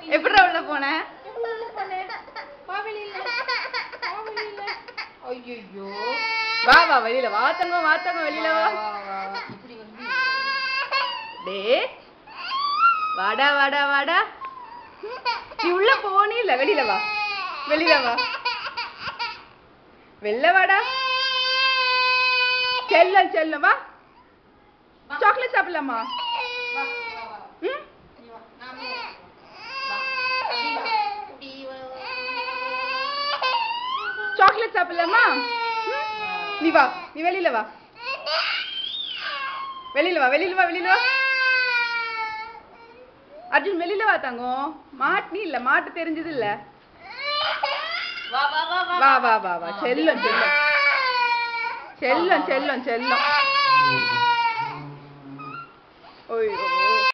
எப்படி உள்ள போன வா வெளியில வா வெளியில ஐயோ வா வா வெளியில வா தங்கம் வா தங்கம் வெளியில வா இப்படி வந்து டே வாடா வாடா வாடா நீ உள்ள போனே இல்ல வெளியில வா வெளியில வா வெளில வாடா செல்லம் செல்லம் வா சாக்லேட் சாப்பிடலாமா வா வா வா ம் நீ வா நாமே வா நீ வா குட்டி வா சாக்லேட் சாப்பிடலாமா ம்? நீ வா நீ வெளியில வா வெளியில வா வெளியில வா வெளியில வா அர்ஜுன் வெளியில வா தங்கம் மாட்டு நீ இல்ல மாட்டு தெரிஞ்சது இல்ல வா வா வா வா வா வா வா செல்லம் செல்லம் செல்லம் செல்லம் செல்லம் ஓய்யோ